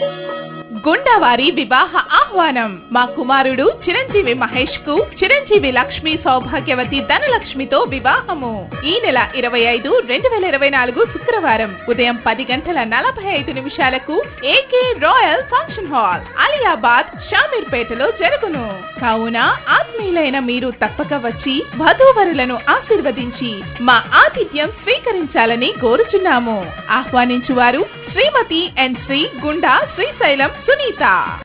గుండావారి వివాహ ఆహ్వానం మా కుమారుడు చిరంజీవి మహేష్ కు చిరంజీవి లక్ష్మి సౌభాగ్యవతి ధనలక్ష్మితో వివాహము ఈ నెల ఇరవై ఐదు రెండు వేల ఇరవై నాలుగు శుక్రవారం ఉదయం పది గంటల నలభై ఐదు నిమిషాలకు AK royal function hall Aliabad షామీర్పేటలో జరుగును కావున ఆత్మీయులైన మీరు తప్పక వచ్చి వధూవరులను ఆశీర్వదించి మా ఆతిథ్యం స్వీకరించాలని కోరుచున్నాము ఆహ్వానించువారు శ్రీమతి అండ్ శ్రీ గుండా శ్రీశైలం సునీత